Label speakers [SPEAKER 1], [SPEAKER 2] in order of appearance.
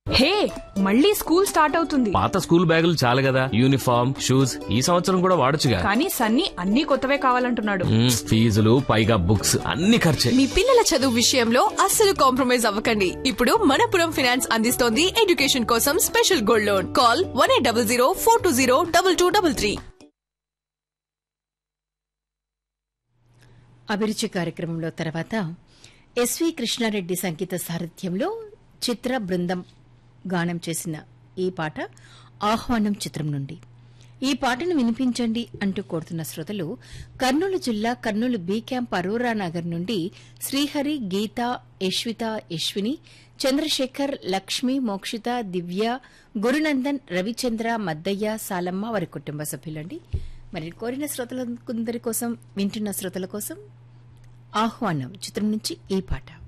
[SPEAKER 1] హే మళ్ళీ school start అవుతుంది
[SPEAKER 2] పాత స్కూల్ బ్యాగులు చాలు కదా యూనిఫామ్ షూస్ ఈ సంవత్సరం కూడా వాడొచ్చుగా
[SPEAKER 1] కానీ సన్నీ అన్ని కొత్తవే కావాలంటున్నాడు
[SPEAKER 2] మ్మ్, ఫీజులు పైగా బుక్స్ అన్ని ఖర్చే
[SPEAKER 3] మీ పిల్లల చదువు విషయంలో అస్సలు కాంప్రమైజ్ అవ్వకండి ఇప్పుడు మనపురం ఫైనాన్స్ అందిస్తోంది ఎడ్యుకేషన్ కోసం special gold loan call one eight double zero four two zero double two double three
[SPEAKER 4] అభిరుచి కార్యక్రమంలో తర్వాత ఎస్వి కృష్ణారెడ్డి సంగీత సారథ్యంలో చిత్ర బృందం గానం చేసిన ఈ పాట ఆహ్వానం చిత్రం నుండి ఈ పాటను వినిపించండి అంటూ కోరుతున్న శ్రోతలు కర్నూలు జిల్లా Kurnool B camp Aurora Nagar నుండి శ్రీహరి గీత యశ్విత యశ్విని చంద్రశేఖర్ లక్ష్మి మోక్షిత దివ్య గురునందన్ రవిచంద్ర మద్దయ్య సాలమ్మ వారి కుటుంబ సభ్యులండి మరి కోరిన శ్రోతలందరి కోసం వింటున్న శ్రోతల కోసం ఆహ్వానం చిత్రం నుంచి ఈ పాట